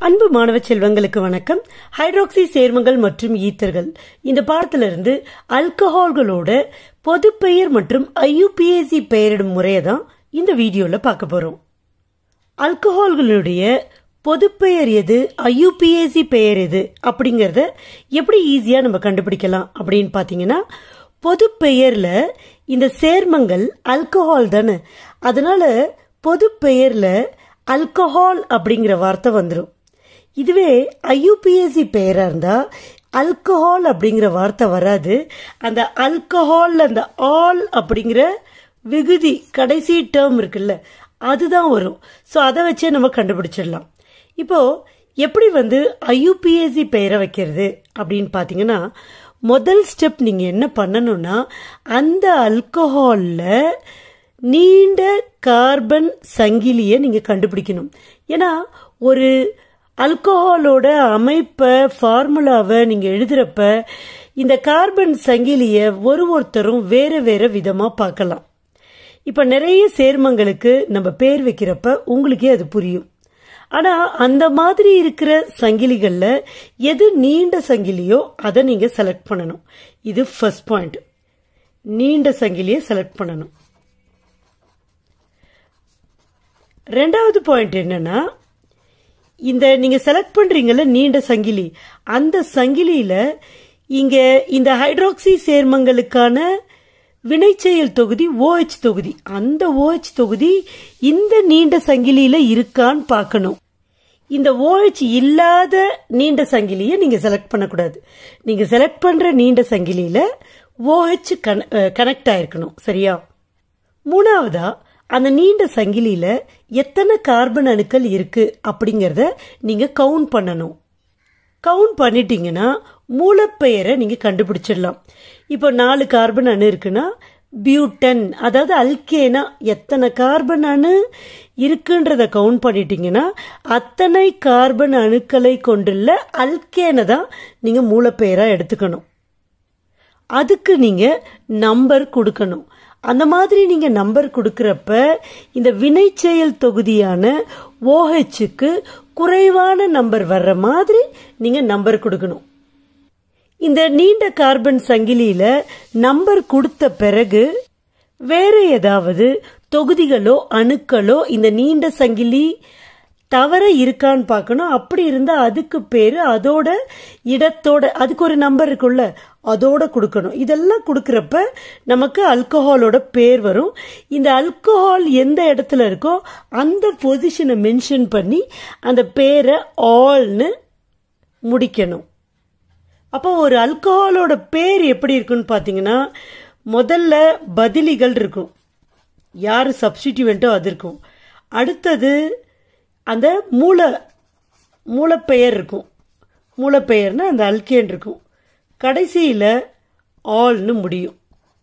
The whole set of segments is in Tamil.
அன்பு மாணவ செல்வங்களுக்கு வணக்கம் ஹைட்ராக்சி சேர்மங்கள் மற்றும் ஈத்தர்கள் இந்த பாடத்திலிருந்து அல்கஹால்களோட பொதுப்பெயர் மற்றும் ஐயுபிஏசி பெயரிடும் முறையை தான் இந்த வீடியோல பார்க்க போறோம் அல்கஹால்களுடைய பொதுப்பெயர் எது ஐயுபிஏசி பெயர் எது அப்படிங்கறத எப்படி ஈஸியா நம்ம கண்டுபிடிக்கலாம் அப்படின்னு பாத்தீங்கன்னா பொதுப்பெயர்ல இந்த சேர்மங்கள் அல்கஹால் தானே அதனால பொதுப்பெயர்ல அல்கஹால் அப்படிங்கிற வார்த்தை வந்துடும் இதுவே ஐயுபிஎஸ்சி பெயரா இருந்தா அல்கஹால் அப்படிங்கிற வார்த்தை வராது அந்த அல்கஹால் அந்த ஆல் அப்படிங்கிற விகுதி கடைசி டேர்ம் இருக்குல்ல அதுதான் வரும் ஸோ அதை வச்சே நம்ம கண்டுபிடிச்சிடலாம் இப்போ எப்படி வந்து ஐயுபிஎஸ்சி பெயரை வைக்கிறது அப்படின்னு பார்த்தீங்கன்னா முதல் ஸ்டெப் நீங்க என்ன பண்ணணும்னா அந்த அல்கஹால்ல நீண்ட கார்பன் சங்கிலியை நீங்க கண்டுபிடிக்கணும் ஏன்னா ஒரு அல்கஹாலோட அமைப்பை ஃபார்முலாவை நீங்க எழுதுறப்ப இந்த கார்பன் சங்கிலியை ஒரு ஒருத்தரும் வேற வேற விதமா பார்க்கலாம் இப்ப நிறைய சேர்மங்களுக்கு நம்ம பேர் வைக்கிறப்ப உங்களுக்கே அது புரியும் ஆனா அந்த மாதிரி இருக்கிற சங்கிலிகள்ல எது நீண்ட சங்கிலியோ அதை நீங்க செலக்ட் பண்ணணும் இது ஃபர்ஸ்ட் பாயிண்ட் நீண்ட சங்கிலியை செலக்ட் பண்ணணும் ரெண்டாவது பாயிண்ட் என்னன்னா இந்த நீங்க செலக்ட் பண்றீங்கல்ல நீண்ட சங்கிலி அந்த சங்கிலியில இங்க இந்த ஹைட்ராக்சி சேர்மங்களுக்கான வினைச்செயல் தொகுதி ஓஹெச் தொகுதி அந்த ஓஹெச் தொகுதி இந்த நீண்ட சங்கிலியில இருக்கான்னு பார்க்கணும் இந்த ஓஹெச் இல்லாத நீண்ட சங்கிலியை நீங்க செலக்ட் பண்ணக்கூடாது நீங்க செலக்ட் பண்ற நீண்ட சங்கிலியில ஓஹெச் கனெக்ட் ஆயிருக்கணும் சரியா மூணாவதா அந்த நீண்ட சங்கிலியில எத்தனை கார்பன் அணுக்கள் இருக்கு அப்படிங்கறத நீங்க கவுண்ட் பண்ணணும் கவுண்ட் பண்ணிட்டீங்கன்னா மூலப்பெயரை நீங்க கண்டுபிடிச்சிடலாம் இப்போ நாலு கார்பன் அணு இருக்குன்னா பியூட்டன் அதாவது அல்கேனா எத்தனை கார்பன் அணு இருக்குன்றத கவுண்ட் பண்ணிட்டீங்கன்னா அத்தனை கார்பன் அணுக்களை கொண்டுள்ள அல்கேனை தான் நீங்க மூலப்பெயரா எடுத்துக்கணும் அதுக்கு நீங்க நம்பர் கொடுக்கணும் அந்த மாதிரி நீங்க நம்பர் கொடுக்கறப்ப இந்த வினைச்செயல் தொகுதியான ஓஹெச்சுக்கு குறைவான நம்பர் வர்ற மாதிரி நீங்க நம்பர் கொடுக்கணும் இந்த நீண்ட கார்பன் சங்கிலியில நம்பர் கொடுத்த பிறகு வேற ஏதாவது தொகுதிகளோ அணுக்களோ இந்த நீண்ட சங்கிலி தவற இருக்கான்னு பார்க்கணும் அப்படி இருந்தா அதுக்கு பேரு அதோட இடத்தோட அதுக்கு ஒரு நம்பர் இருக்குல்ல அதோட கொடுக்கணும் இதெல்லாம் கொடுக்கறப்ப நமக்கு அல்கஹாலோட பேர் வரும் இந்த அல்கஹால் எந்த இடத்துல இருக்கோ அந்த பொசிஷனை மென்ஷன் பண்ணி அந்த பேரை ஆல்னு முடிக்கணும் அப்போ ஒரு அல்கஹாலோட பேர் எப்படி இருக்குன்னு பார்த்தீங்கன்னா முதல்ல பதிலிகள் இருக்கும் யார் சப்ஸ்டிடியூவெண்ட்டோ அது இருக்கும் அடுத்தது அந்த மூல மூலப்பெயர் இருக்கும் மூலப்பெயர்னா அந்த அல்கேன் இருக்கும் கடைசியில் ஆல்னு முடியும்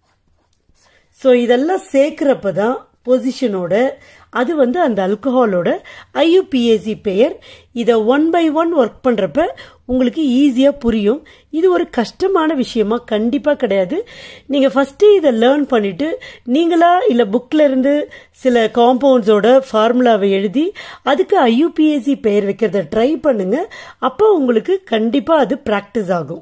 ஸோ இதெல்லாம் சேர்க்கிறப்ப தான் பொசிஷனோட அது வந்து அந்த அல்கஹாலோட ஐயுபிஏசி பெயர் இதை ஒன் பை ஒன் ஒர்க் பண்ணுறப்ப உங்களுக்கு ஈஸியாக புரியும் இது ஒரு கஷ்டமான விஷயமா கண்டிப்பாக கிடையாது நீங்கள் ஃபஸ்ட்டு இதை லேர்ன் பண்ணிட்டு நீங்களா இல்லை புக்கில் இருந்து சில காம்பவுண்ட்ஸோட ஃபார்முலாவை எழுதி அதுக்கு ஐயுபிஏசி பெயர் வைக்கிறத ட்ரை பண்ணுங்க அப்போ உங்களுக்கு கண்டிப்பாக அது ப்ராக்டிஸ் ஆகும்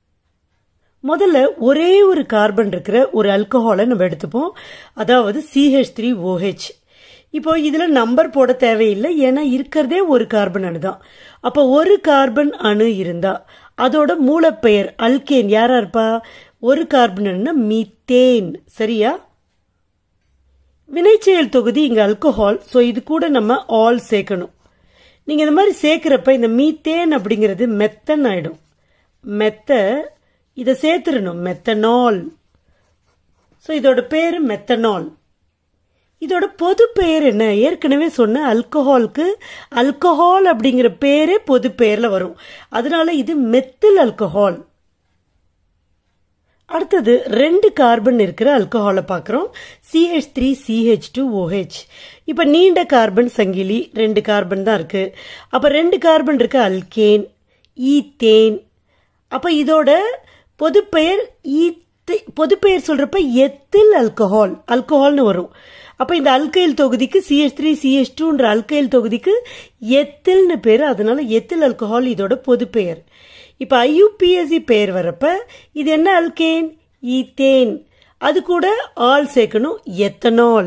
முதல்ல ஒரே ஒரு கார்பன் இருக்கிற ஒரு அல்கஹாலை நம்ம எடுத்துப்போம் அதாவது சிஹெச் த்ரீ ஓஹெச் இப்போ இதுல நம்பர் போட தேவையில்லை ஏன்னா இருக்கிறதே ஒரு கார்பன் அணு தான் அப்போ ஒரு கார்பன் அணு இருந்தா அதோட மூலப்பெயர் அல்கேன் யாரா இருப்பா ஒரு கார்பன் அணுனா மீத்தேன் சரியா வினைச்செயல் தொகுதி இங்க அல்கஹால் ஸோ இது கூட நம்ம ஆல் சேர்க்கணும் நீங்க இந்த மாதிரி சேர்க்கிறப்ப இந்த மீத்தேன் அப்படிங்கிறது மெத்தன் ஆயிடும் மெத்த இதை சேர்த்துடணும் மெத்தனால் ஸோ இதோட பேரு மெத்தனால் இதோட பொது பெயர் என்ன ஏற்கனவே சொன்ன அல்கஹாலுக்கு அல்கஹால் அப்படிங்கிற பேரே பொது பெயர்ல வரும் அதனால இது மெத்தில் அல்கஹால் அடுத்தது ரெண்டு கார்பன் இருக்கிற அல்கஹாலை பார்க்குறோம் CH three CH two OH இப்போ நீண்ட கார்பன் சங்கிலி ரெண்டு கார்பன் தான் இருக்கு அப்போ ரெண்டு கார்பன் இருக்கு அல்கேன் ஈத்தேன் அப்போ இதோட பொதுப்பெயர் ஈத்து பொதுப்பெயர் சொல்றப்ப எத்தில் அல்கஹால் அல்கஹால்னு வரும் அப்ப இந்த அல்கைல் தொகுதிக்கு சிஹெச் த்ரீ சிஹெச் டூன்ற அல்கைல் தொகுதிக்கு எத்தில்னு பேர் அதனால எத்தில் ஆல்கஹால் இதோட பொது பெயர் இப்ப ஐயூபிஎஸ்சி பெயர் வரப்ப இது என்ன அல்கேன் ஈத்தேன் அது கூட ஆல் சேர்க்கணும் எத்தனால்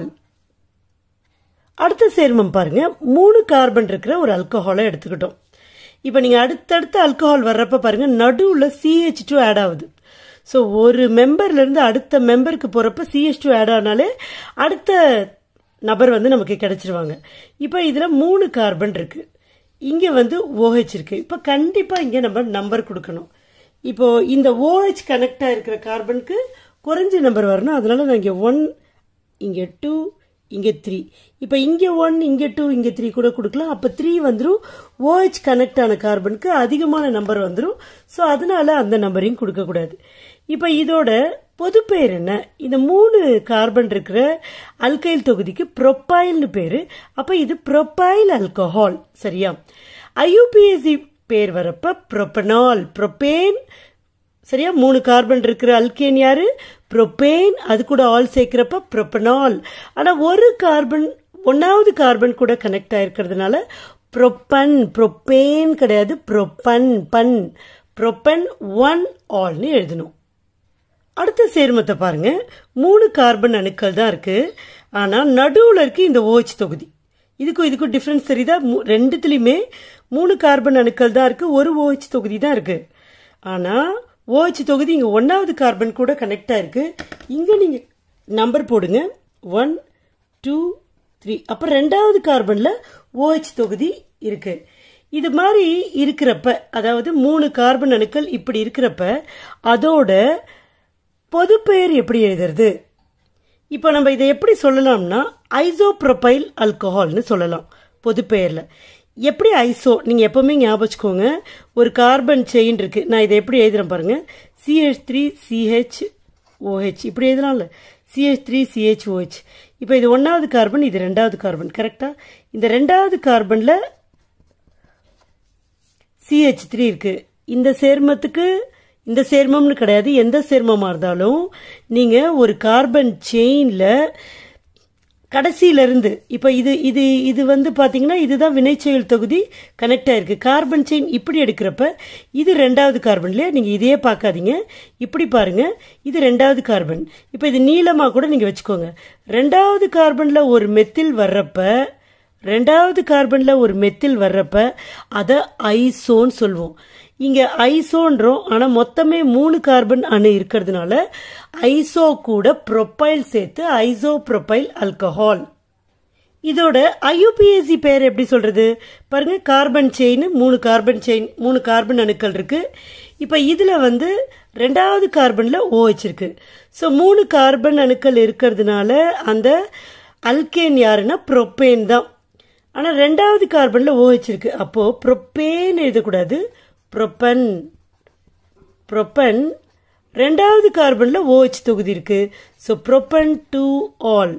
அடுத்த சேர்மம் பாருங்க மூணு கார்பன் இருக்கிற ஒரு அல்கஹாலை எடுத்துக்கிட்டோம் இப்போ நீங்கள் அடுத்தடுத்த அல்கஹால் வர்றப்ப பாருங்க நடுவில் சிஹெச் டூ ஆட் ஆகுது ஸோ ஒரு மெம்பர்லேருந்து அடுத்த மெம்பருக்கு போகிறப்ப சிஹெச் டூ ஆட் ஆனாலே அடுத்த நபர் வந்து நமக்கு கிடைச்சிருவாங்க இப்போ இதில் மூணு கார்பன் இருக்கு இங்கே வந்து ஓஹெச் இருக்கு இப்போ கண்டிப்பாக இங்கே நம்ம நம்பர் கொடுக்கணும் இப்போ இந்த ஓஹெச் கனெக்டாக இருக்கிற கார்பனுக்கு குறைஞ்ச நம்பர் வரணும் அதனால நான் இங்கே ஒன் இங்கே டூ இங்கே த்ரீ இப்போ இங்கே ஒன் இங்கே டூ இங்கே த்ரீ கூட கொடுக்கலாம் அப்போ த்ரீ வந்துடும் ஓஹெச் கனெக்ட் ஆன கார்பனுக்கு அதிகமான நம்பர் வந்துடும் ஸோ அதனால அந்த நம்பரையும் கொடுக்கக்கூடாது இப்போ இதோட பொது பெயர் என்ன இந்த மூணு கார்பன் இருக்கிற அல்கைல் தொகுதிக்கு ப்ரொப்பைல்னு பேரு அப்போ இது ப்ரொப்பைல் ஆல்கஹால் சரியா ஐயூபிஎஸ்சி பேர் வரப்ப ப்ரொப்பனால் ப்ரொப்பேன் சரியா மூணு கார்பன் இருக்கிற அல்கேன் யாரு ப்ரொபேன் அது கூட ஆல் சேர்க்கிறப்ப ப்ரொப்பனால் ஆனா ஒரு கார்பன் ஒன்னாவது கார்பன் கூட கனெக்ட் ஆயிருக்கிறதுனால ப்ரொப்பன் ப்ரொப்பேன் கிடையாது ப்ரொப்பன் பன் ப்ரொப்பன் ஒன் ஆல்னு எழுதணும் அடுத்த சேர்மத்தை பாருங்க மூணு கார்பன் அணுக்கள் தான் இருக்கு ஆனா நடுவுல இருக்கு இந்த ஓஹெச் தொகுதி இதுக்கும் இதுக்கும் டிஃபரன்ஸ் தெரியுதா மூ- ரெண்டுத்துலயுமே மூணு கார்பன் அணுக்கள் தான் இருக்கு ஒரு ஓஹெச் தொகுதி தான் இருக்கு ஆனா ஓஹெச் தொகுதி இங்க ஒன்னாவது கார்பன் கூட கனெக்ட் ஆயிருக்கு இங்க நீங்க நம்பர் போடுங்க ஒன் டூ த்ரீ அப்ப ரெண்டாவது கார்பன்ல ஓஹெச் தொகுதி இருக்கு இது மாதிரி இருக்கிறப்ப அதாவது மூணு கார்பன் அணுக்கள் இப்படி இருக்கிறப்ப அதோட பொது பெயர் எப்படி எழுதுறது இப்போ நம்ம இதை எப்படி சொல்லலாம்னா ஐசோப்ரோபைல் ஆல்கஹால்னு சொல்லலாம் பொது பெயர்ல எப்படி ஐசோ நீங்க எப்பவுமே ஞாபகம் வச்சுக்கோங்க ஒரு கார்பன் செயின் இருக்கு நான் இதை எப்படி எழுதுறேன் பாருங்க சிஹெச் த்ரீ சிஹெச் ஓஹெச் இப்படி எழுதலாம்ல சிஹெச் த்ரீ சிஹெச் ஓஹெச் இப்போ இது ஒன்னாவது கார்பன் இது ரெண்டாவது கார்பன் கரெக்டா இந்த ரெண்டாவது கார்பன்ல சிஹெச் த்ரீ இருக்கு இந்த சேர்மத்துக்கு இந்த சேர்மம்னு கிடையாது எந்த சேர்மமா இருந்தாலும் நீங்க ஒரு கார்பன் செயின்ல கடைசியில இருந்து இப்ப இது இது இது வந்து பாத்தீங்கன்னா இதுதான் வினைச்செயல் தொகுதி கனெக்ட் ஆயிருக்கு கார்பன் செயின் இப்படி எடுக்கிறப்ப இது ரெண்டாவது கார்பன்ல நீங்க இதையே பார்க்காதீங்க இப்படி பாருங்க இது ரெண்டாவது கார்பன் இப்ப இது நீளமா கூட நீங்க வச்சுக்கோங்க ரெண்டாவது கார்பன்ல ஒரு மெத்தில் வர்றப்ப ரெண்டாவது கார்பன்ல ஒரு மெத்தில் வர்றப்ப அத ஐசோன்னு சொல்லுவோம் இங்க ஐசோன்றோம் ஆனா மொத்தமே மூணு கார்பன் அணு இருக்கிறதுனால ஐசோ கூட ப்ரொப்பைல் சேர்த்து ஐசோ ப்ரொப்பைல் ஆல்கஹால் இதோட ஐயூபிஎஸ்சி பேர் எப்படி சொல்றது பாருங்க கார்பன் செயின் மூணு கார்பன் செயின் மூணு கார்பன் அணுக்கள் இருக்கு இப்ப இதுல வந்து ரெண்டாவது கார்பன்ல OH இருக்கு ஸோ மூணு கார்பன் அணுக்கள் இருக்கிறதுனால அந்த அல்கேன் யாருன்னா ப்ரொப்பேன் தான் ஆனா ரெண்டாவது கார்பன்ல OH இருக்கு அப்போ ப்ரொப்பேன் எழுதக்கூடாது ப்ரொப்பன் ப்ரொப்பன் ரெண்டாவது கார்பன்ல OH தொகுதி இருக்கு ஸோ ப்ரொப்பன் டு ஆல்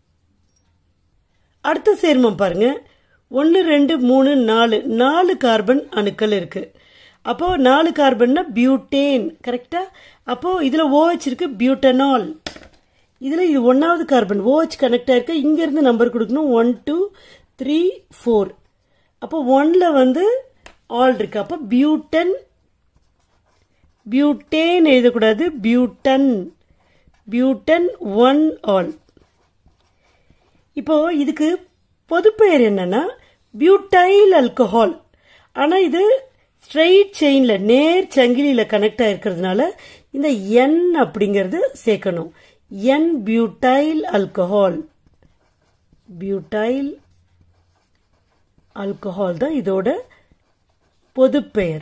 அடுத்த சேர்மம் பாருங்க ஒன்று ரெண்டு மூணு நாலு நாலு கார்பன் அணுக்கள் இருக்கு அப்போ நாலு கார்பன்னா பியூட்டேன் கரெக்டா அப்போ இதுல OH இருக்கு பியூட்டனால் இதுல இது ஒன்னாவது கார்பன் OH கனெக்ட் ஆயிருக்கு இங்க இருந்து நம்பர் கொடுக்கணும் ஒன் டூ த்ரீ ஃபோர் அப்போ ஒன்ல வந்து ஆல் இருக்கு அப்போ பியூட்டன் பியூட்டேன் எழுதக்கூடாது பியூட்டன் பியூட்டன் ஒன் ஆல் இப்போ இதுக்கு பொதுப்பெயர் என்னன்னா பியூட்டைல் ஆல்கஹால் ஆனா இது ஸ்ட்ரெயிட் செயின்ல நேர் சங்கிலியில கனெக்ட் ஆயிருக்கிறதுனால இந்த என் அப்படிங்கிறது சேர்க்கணும் n butyl alcohol butyl alcohol தான் இதோட பொதுப்பெயர்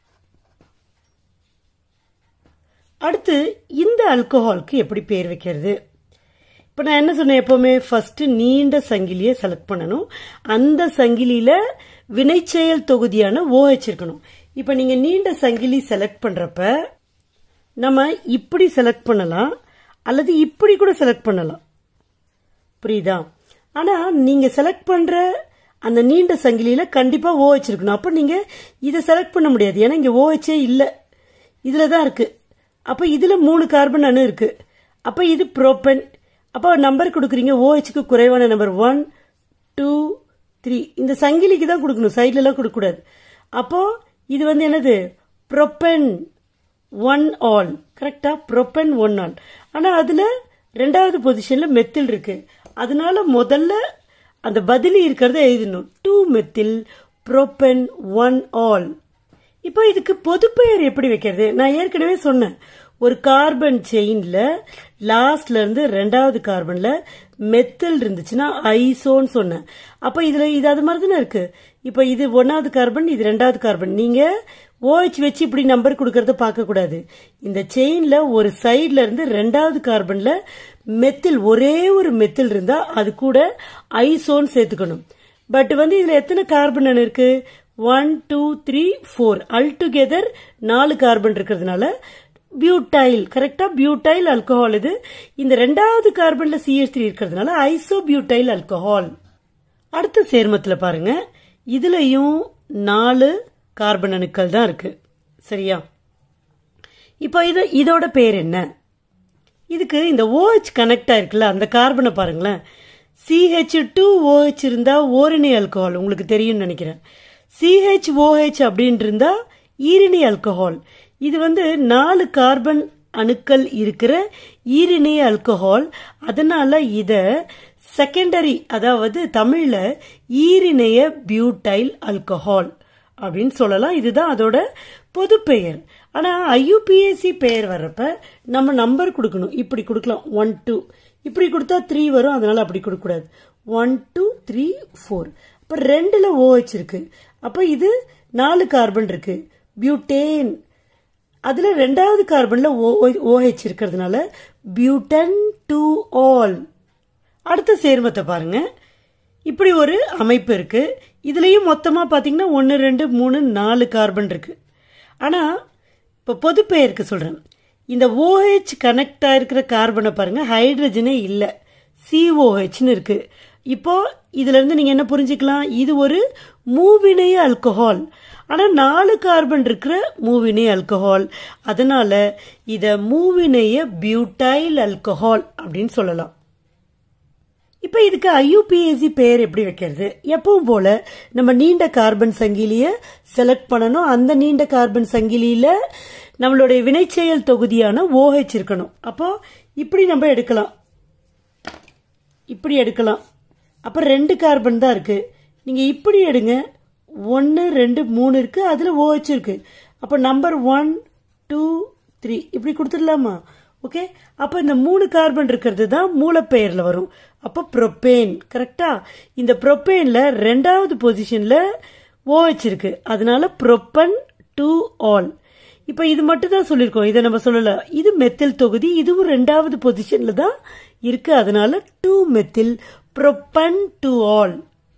அடுத்து இந்த ஆல்கஹாலுக்கு எப்படி பேர் வைக்கிறது இப்போ நான் என்ன சொன்னேன் எப்பவுமே ஃபர்ஸ்ட் நீண்ட சங்கிலியை செலக்ட் பண்ணணும் அந்த சங்கிலியில வினைச்செயல் தொகுதியான OH இருக்கணும் இப்போ நீங்க நீண்ட சங்கிலி செலக்ட் பண்றப்ப நம்ம இப்படி செலக்ட் பண்ணலாம் அல்லது இப்படி கூட செலக்ட் பண்ணலாம் புரியுதா ஆனா நீங்க செலக்ட் பண்ற அந்த நீண்ட சங்கிலியில கண்டிப்பா OH இருக்கணும் அப்ப நீங்க இதை செலக்ட் பண்ண முடியாது ஏன்னா இங்க OH ஏ இல்ல இதுல தான் இருக்கு அப்ப இதுல மூணு கார்பன் அணு இருக்கு அப்ப இது புரோப்பன் அப்போ நம்பர் கொடுக்குறீங்க ஓஹெச்க்கு குறைவான நம்பர் ஒன் டூ த்ரீ இந்த சங்கிலிக்கு தான் கொடுக்கணும் சைட்லலாம் கொடுக்கக்கூடாது அப்போ இது வந்து என்னது ப்ரொப்பன் ஒன் ஆல் கரெக்டா ப்ரொப்பன் ஒன் ஆல் ஆனா அதுல ரெண்டாவது பொசிஷன்ல மெத்தில் இருக்கு அதனால முதல்ல அந்த பதிலி இருக்கிறத எழுதணும் two methyl propan one ol இப்போ இதுக்கு பொதுப்பெயர் எப்படி வைக்கிறது நான் ஏற்கனவே சொன்னேன் ஒரு கார்பன் செயின்ல லாஸ்ட்ல இருந்து ரெண்டாவது கார்பன்ல மெத்தல் இருந்துச்சுன்னா ஐசோன்னு சொன்னேன் அப்ப இதுல இது அது மாதிரி தானே இருக்கு இப்ப இது ஒன்னாவது கார்பன் இது ரெண்டாவது கார்பன் நீங்க ஓஹெச் வச்சு இப்படி நம்பர் கொடுக்கறத பார்க்க கூடாது இந்த செயின்ல ஒரு சைட்ல இருந்து ரெண்டாவது கார்பன்ல மெத்தில் ஒரே ஒரு மெத்தில் இருந்தா அது கூட ஐசோன்னு சேர்த்துக்கணும் பட் வந்து இதுல எத்தனை கார்பன் அணு இருக்கு one two three four altogether நாலு கார்பன் இருக்கிறதுனால பியூட்டைல் கரெக்டா பியூட்டைல் ஆல்கஹால் இது இந்த ரெண்டாவது கார்பன்ல சிஎஸ் த்ரீ இருக்கிறதுனால ஐசோ பியூட்டைல் ஆல்கஹால் அடுத்த சேர்மத்துல பாருங்க இதுலயும் நாலு கார்பன் அணுக்கள் தான் இருக்கு சரியா இப்போ இது இதோட பேர் என்ன இதுக்கு இந்த ஓஹெச் கனெக்ட் ஆயிருக்குல்ல அந்த கார்பனை பாருங்களேன் சிஹெச் டூ ஓஹெச் இருந்தா ஓரிணை ஆல்கஹால் உங்களுக்கு தெரியும்னு நினைக்கிறேன் சிஹெச் ஓஹெச் அப்படின்னு இருந்தா ஈரிணை ஆல்கஹால் இது வந்து நாலு கார்பன் அணுக்கள் இருக்கிற ஈரிணைய ஆல்கஹால் அதனால இத செகண்டரி அதாவது தமிழ்ல ஈரிணைய பியூட்டைல் ஆல்கஹால் அப்படின்னு சொல்லலாம் இதுதான் அதோட பொது பெயர் ஆனா ஐயூபிஎஸ்சி பெயர் வர்றப்ப நம்ம நம்பர் கொடுக்கணும் இப்படி கொடுக்கலாம் ஒன் டூ இப்படி கொடுத்தா த்ரீ வரும் அதனால அப்படி கொடுக்க கூடாது ஒன் டூ த்ரீ ஃபோர் அப்ப ரெண்டுல ஓஹெச் இருக்கு அப்ப இது நாலு கார்பன் இருக்கு பியூட்டேன் அதுல ரெண்டாவது கார்பன்ல ஓஹெச் இருக்கிறதுனால பியூட்டன் டூ ஆல் அடுத்த சேர்மத்தை பாருங்க இப்படி ஒரு அமைப்பு இருக்கு இதுலயும் மொத்தமா பாத்தீங்கன்னா ஒன்னு ரெண்டு மூணு நாலு கார்பன் இருக்கு ஆனா இப்ப பொது பெயருக்கு சொல்றேன் இந்த ஓஹெச் கனெக்ட் ஆயிருக்கிற கார்பனை பாருங்க ஹைட்ரஜனே இல்ல சிஓஹெச்னு இருக்கு இப்போ இதுல இருந்து நீங்க என்ன புரிஞ்சுக்கலாம் இது ஒரு மூவிணைய ஆல்கஹால் ஆனா நாலு கார்பன் இருக்கிற மூவினை ஆல்கஹால் அதனால இத மூவினைய பியூட்டைல் ஆல்கஹால் அப்படின்னு சொல்லலாம் இப்ப இதுக்கு ஐயூபிஏசி பெயர் எப்படி வைக்கிறது எப்பவும் போல நம்ம நீண்ட கார்பன் சங்கிலிய செலக்ட் பண்ணணும் அந்த நீண்ட கார்பன் சங்கிலியில நம்மளுடைய வினைச்செயல் தொகுதியான ஓஹெச் இருக்கணும் அப்போ இப்படி நம்ம எடுக்கலாம் இப்படி எடுக்கலாம் அப்ப ரெண்டு கார்பன் தான் இருக்கு நீங்க இப்படி எடுங்க ஒன்னு ரெண்டு மூணு இருக்கு அதுல ஓஹெச் இருக்கு அப்ப நம்பர் ஒன் டூ த்ரீ இப்படி கொடுத்துடலாமா ஓகே அப்ப இந்த மூணு கார்பன் இருக்கிறது தான் மூலப்பெயர்ல வரும் அப்ப ப்ரொப்பேன் கரெக்டா இந்த ப்ரொப்பேன்ல ரெண்டாவது பொசிஷன்ல ஓஹெச் இருக்கு அதனால ப்ரொப்பன் டூ ஆல் இப்ப இது மட்டும் தான் சொல்லியிருக்கோம் இதை நம்ம சொல்லல இது மெத்தில் தொகுதி இதுவும் ரெண்டாவது பொசிஷன்ல தான் இருக்கு அதனால two methyl propan two ol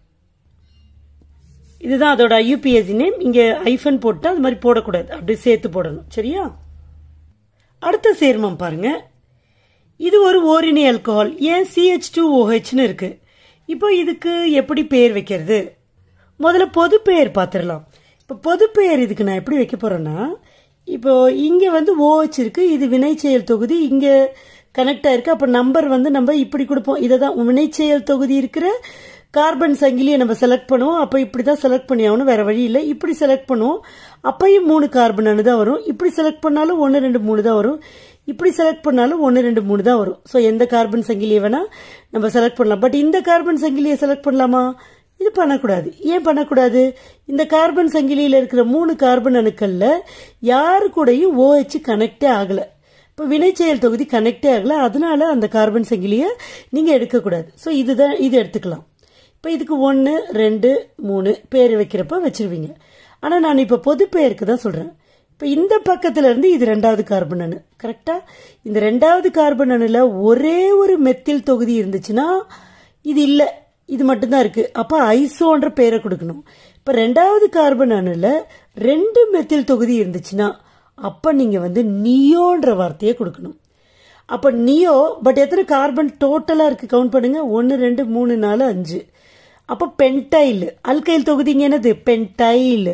இதுதான் அதோட யூபிஎஸ்சி நேம் இங்க ஐஃபன் போட்டு அது மாதிரி போடக்கூடாது அப்படி சேர்த்து போடணும் சரியா அடுத்த சேர்மம் பாருங்க இது ஒரு ஓரிணை ஆல்கஹால் ஏன் சிஹெச் டூ ஓஹெச்னு இருக்கு இப்போ இதுக்கு எப்படி பெயர் வைக்கிறது முதல்ல பொது பெயர் பார்த்துடலாம் இப்போ பொது பெயர் இதுக்கு நான் எப்படி வைக்க போறேன்னா இப்போ இங்க வந்து ஓஹெச் இருக்கு இது வினைச்செயல் தொகுதி இங்க கனெக்ட் ஆயிருக்கு அப்ப நம்பர் வந்து நம்ம இப்படி கொடுப்போம் இதை தான் வினைச்செயல் தொகுதி இருக்கிற கார்பன் சங்கிலியை நம்ம செலக்ட் பண்ணுவோம் அப்ப இப்படிதான் செலக்ட் பண்ணி ஆகணும் வேற வழி இல்லை இப்படி செலக்ட் பண்ணுவோம் அப்பயும் மூணு கார்பன் அணு தான் வரும் இப்படி செலக்ட் பண்ணாலும் ஒன்னு ரெண்டு மூணு தான் வரும் இப்படி செலக்ட் பண்ணாலும் ஒன்னு ரெண்டு மூணு தான் வரும் ஸோ எந்த கார்பன் சங்கிலியை வேணா நம்ம செலக்ட் பண்ணலாம் பட் இந்த கார்பன் சங்கிலியை செலக்ட் பண்ணலாமா இது பண்ணக்கூடாது ஏன் பண்ணக்கூடாது இந்த கார்பன் சங்கிலியில இருக்கிற மூணு கார்பன் அணுக்கள்ல யாரு கூடயும் ஓஹெச் கனெக்டே ஆகல இப்போ வினைச்செயல் தொகுதி கனெக்டே ஆகல அதனால அந்த கார்பன் சங்கிலியை நீங்க எடுக்கக்கூடாது ஸோ இதுதான் இது எடுத்துக்கலாம் இப்போ இதுக்கு ஒன்று ரெண்டு மூணு பேர் வைக்கிறப்ப வச்சிருவீங்க ஆனால் நான் இப்போ பொது பெயருக்கு தான் சொல்கிறேன் இப்போ இந்த பக்கத்துல இருந்து இது ரெண்டாவது கார்பன் அணு கரெக்டா இந்த ரெண்டாவது கார்பன் அணுல ஒரே ஒரு மெத்தில் தொகுதி இருந்துச்சுன்னா இது இல்லை இது மட்டும்தான் இருக்கு அப்ப ஐசோன்ற பேரை கொடுக்கணும் இப்ப ரெண்டாவது கார்பன் அணுல ரெண்டு மெத்தில் தொகுதி இருந்துச்சுன்னா அப்ப நீங்க வந்து நியோன்ற வார்த்தையை கொடுக்கணும் அப்ப நியோ பட் எத்தனை கார்பன் டோட்டலா இருக்கு கவுண்ட் பண்ணுங்க ஒன்னு ரெண்டு மூணு நாலு அஞ்சு அப்ப பென்டைல் அல்கைல் தொகுதிங்க என்னது பென்டைல்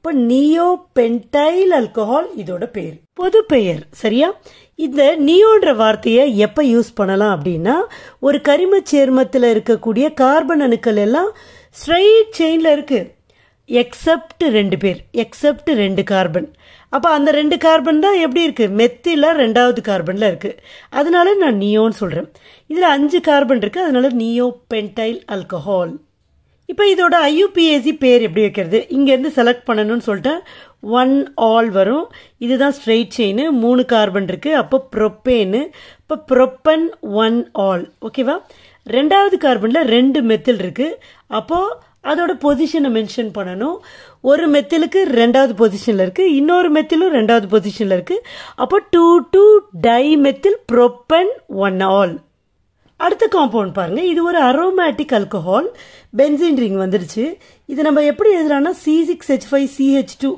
அப்ப நியோ பென்டைல் ஆல்கஹால் இதோட பெயர் பொது பெயர் சரியா இந்த நியோன்ற வார்த்தையை எப்ப யூஸ் பண்ணலாம் அப்படின்னா ஒரு கரிம சேர்மத்தில் இருக்கக்கூடிய கார்பன் அணுக்கள் எல்லாம் ஸ்ட்ரைட் செயின்ல இருக்கு எக்ஸப்ட் ரெண்டு பேர் எக்ஸப்ட் ரெண்டு கார்பன் அப்போ அந்த ரெண்டு கார்பன் தான் எப்படி இருக்கு மெத்தில ரெண்டாவது கார்பன்ல இருக்கு அதனால நான் நியோன்னு சொல்றேன் இதுல அஞ்சு கார்பன் இருக்கு அதனால நியோ பென்டைல் ஆல்கஹால் இப்போ இதோட ஐயூபிஏசி பேர் எப்படி வைக்கிறது இங்கேருந்து செலக்ட் பண்ணணும்னு சொல்லிட்டு ஒன் ஆல் வரும் இதுதான் ஸ்ட்ரெயிட் செயின் மூணு கார்பன் இருக்கு அப்போ ப்ரொப்பேனு இப்போ ப்ரொப்பன் ஒன் ஆல் ஓகேவா ரெண்டாவது கார்பனில் ரெண்டு மெத்தில் இருக்கு அப்போ அதோட பொசிஷனை மென்ஷன் பண்ணணும் ஒரு மெத்திலுக்கு ரெண்டாவது பொசிஷனில் இருக்கு இன்னொரு மெத்திலும் ரெண்டாவது பொசிஷனில் இருக்கு அப்போ two two di methyl propan one ol அடுத்த காம்பவுண்ட் பாருங்க இது ஒரு அரோமேட்டிக் ஆல்கஹால் பென்சின் ரிங் வந்துருச்சு இது நம்ம எப்படி எழுதலாம்னா C six H five CH two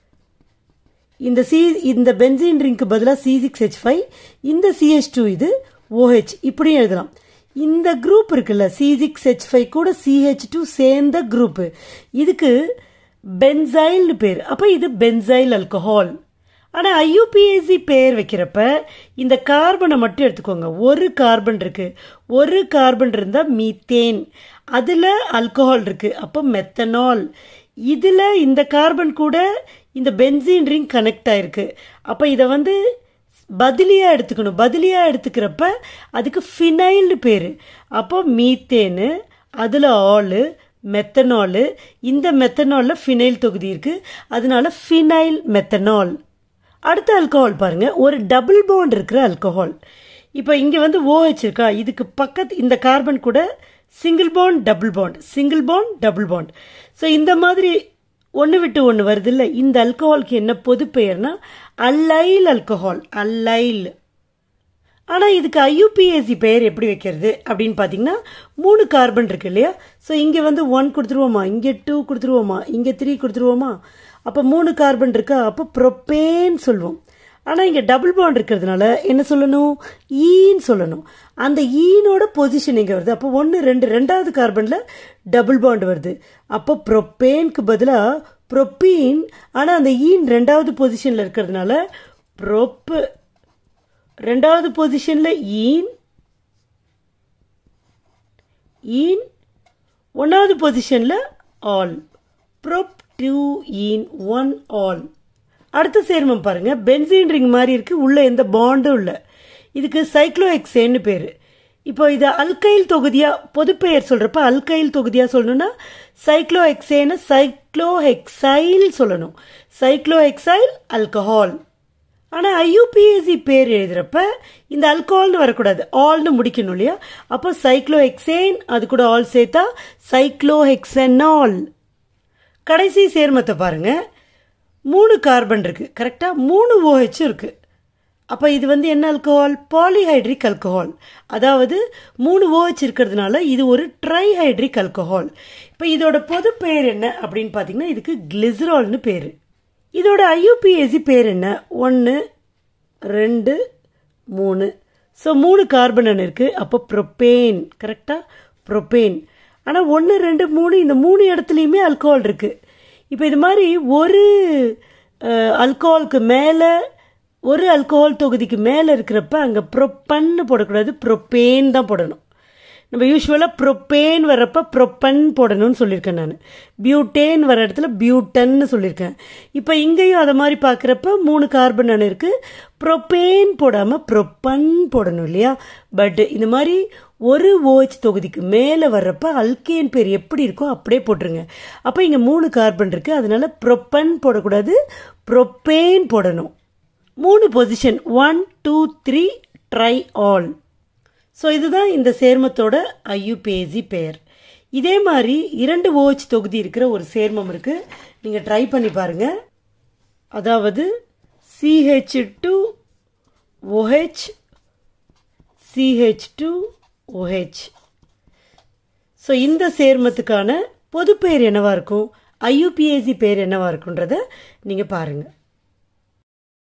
இந்த சி இந்த பென்சின் ரிங்க்கு பதிலாக சி சிக்ஸ் ஹெச் ஃபைவ் இந்த சிஹெச் டூ இது ஓஹெச் இப்படியும் எழுதலாம் இந்த குரூப் இருக்குல்ல சி சிக்ஸ் ஹெச் ஃபைவ் கூட சிஹெச் டூ சேர்ந்த குரூப் இதுக்கு பென்சைல்னு பேர் அப்போ இது பென்சைல் ஆல்கஹால் ஆனால் ஐயூபிஎஸ்சி பேர் வைக்கிறப்ப இந்த கார்பனை மட்டும் எடுத்துக்கோங்க ஒரு கார்பன் இருக்கு ஒரு கார்பன் இருந்தால் மீத்தேன் அதில் ஆல்கஹால் இருக்கு அப்போ மெத்தனால் இதில் இந்த கார்பன் கூட இந்த பென்சின் ரிங் கனெக்ட் ஆயிருக்கு அப்போ இதை வந்து பதிலியாக எடுத்துக்கணும் பதிலியாக எடுத்துக்கிறப்ப அதுக்கு ஃபினைல்னு பேர் அப்போ மீத்தேனு அதில் ஆளு மெத்தனாலு இந்த மெத்தனாலில் ஃபினைல் தொகுதி இருக்குது அதனால ஃபினைல் மெத்தனால் அடுத்த ஆல்கஹால் பாருங்க ஒரு டபுள் பாண்ட் இருக்கிற ஆல்கஹால் இப்போ இங்கே வந்து OH இருக்கா இதுக்கு பக்கத்து இந்த கார்பன் கூட single bond double bond single bond double bond so இந்த மாதிரி ஒன்று விட்டு ஒன்று வருது இல்லை இந்த ஆல்கஹாலுக்கு என்ன பொது பெயர்னா அல்லைல் ஆல்கஹால் அல்லைல் ஆனால் இதுக்கு ஐயூபிஏசி பெயர் எப்படி வைக்கிறது அப்படின்னு பார்த்தீங்கன்னா மூணு கார்பன் இருக்கு இல்லையா ஸோ இங்கே வந்து ஒன் கொடுத்துருவோமா இங்கே டூ கொடுத்துருவோமா இங்கே த்ரீ கொடுத்துருவோமா அப்போ மூணு கார்பன் இருக்கா அப்போ ப்ரொப்பேன் சொல்லுவோம் ஆனால் இங்கே டபுள் பாண்ட் இருக்கிறதுனால என்ன சொல்லணும் ஈன்னு சொல்லணும் அந்த ஈனோட பொசிஷன் இங்கே வருது அப்போ ஒன்று ரெண்டு ரெண்டாவது கார்பனில் டபுள் பாண்ட் வருது அப்போ ப்ரொப்பேனுக்கு பதிலாக ப்ரொப்பீன் ஆனால் அந்த ஈன் ரெண்டாவது பொசிஷனில் இருக்கிறதுனால ப்ரொப்பு ரெண்டாவது பொசிஷன்ல ஈன் ஈன் ஒன்னாவது பொசிஷன்ல ol prop two ene one ol அடுத்த சேர்மம் பாருங்க பென்சின் ரிங் மாதிரி இருக்கு உள்ள எந்த பாண்டும் இல்லை இதுக்கு சைக்ளோஹெக்சேன்னு பேரு இப்போ இது அல்கைல் தொகுதியா பொதுப்பெயர் சொல்றப்ப அல்கைல் தொகுதியா சொல்லணும்னா சைக்ளோஹெக்சேன சைக்ளோஹெக்சைல் சொல்லணும் சைக்ளோஹெக்சைல் ஆல்கஹால் ஆனால் ஐயூபிஎஸ்சி பேர் எழுதுறப்ப இந்த அல்கோஹால்னு வரக்கூடாது ஆல்னு முடிக்கணும் இல்லையா அப்போ சைக்ளோ ஹெக்சேன் அது கூட ஆல் சேர்த்தா சைக்ளோ ஹெக்சனால் கடைசி சேர்மத்தை பாருங்க மூணு கார்பன் இருக்கு கரெக்டா மூணு OH இருக்கு அப்போ இது வந்து என்ன ஆல்கஹால் பாலிஹைட்ரிக் ஆல்கஹால் அதாவது மூணு OH இருக்கிறதுனால இது ஒரு ட்ரைஹைட்ரிக் ஆல்கஹால் இப்போ இதோட பொது பெயர் என்ன அப்படின்னு பார்த்தீங்கன்னா இதுக்கு கிளிசரால்னு பேர் இதோட ஐயூபிஎஸ்சி பேர் என்ன ஒன்று ரெண்டு மூணு ஸோ மூணு கார்பன் இருக்கு அப்போ ப்ரொப்பேன் கரெக்டா ப்ரொப்பேன் ஆனால் ஒன்று ரெண்டு மூணு இந்த மூணு இடத்துலையுமே அல்கோஹால் இருக்கு இப்போ இது மாதிரி ஒரு அல்கோஹாலுக்கு மேலே ஒரு அல்கோஹால் தொகுதிக்கு மேலே இருக்கிறப்ப அங்கே ப்ரொப்பன்னு போடக்கூடாது ப்ரொப்பேன் தான் போடணும் நம்ம யூஸ்வலாக ப்ரொப்பேன் வரப்ப ப்ரொப்பன் போடணும்னு சொல்லியிருக்கேன் நான் பியூட்டேன் வர இடத்துல பியூட்டன்னு சொல்லியிருக்கேன் இப்போ இங்கேயும் அதை மாதிரி பார்க்குறப்ப மூணு கார்பன் அணு இருக்கு ப்ரொப்பேன் போடாமல் ப்ரொப்பன் போடணும் இல்லையா பட் இந்த மாதிரி ஒரு ஓஹெச் தொகுதிக்கு மேலே வர்றப்ப அல்கேன் பேர் எப்படி இருக்கோ அப்படியே போட்டுருங்க அப்போ இங்கே மூணு கார்பன் இருக்கு அதனால ப்ரொப்பன் போடக்கூடாது ப்ரொப்பேன் போடணும் மூணு position one two three tri ol so இதுதான் இந்த சேர்மத்தோட ஐயுபேசி பெயர் இதே மாதிரி இரண்டு ஓஹெச் தொகுதி இருக்கிற ஒரு சேர்மம் இருக்கு நீங்க ட்ரை பண்ணி பாருங்க அதாவது CH two OH CH two OH so இந்த சேர்மத்துக்கான பொது பெயர் என்னவா இருக்கும் ஐயுபிஏசி பேர் என்னவா இருக்குன்றத நீங்க பாருங்க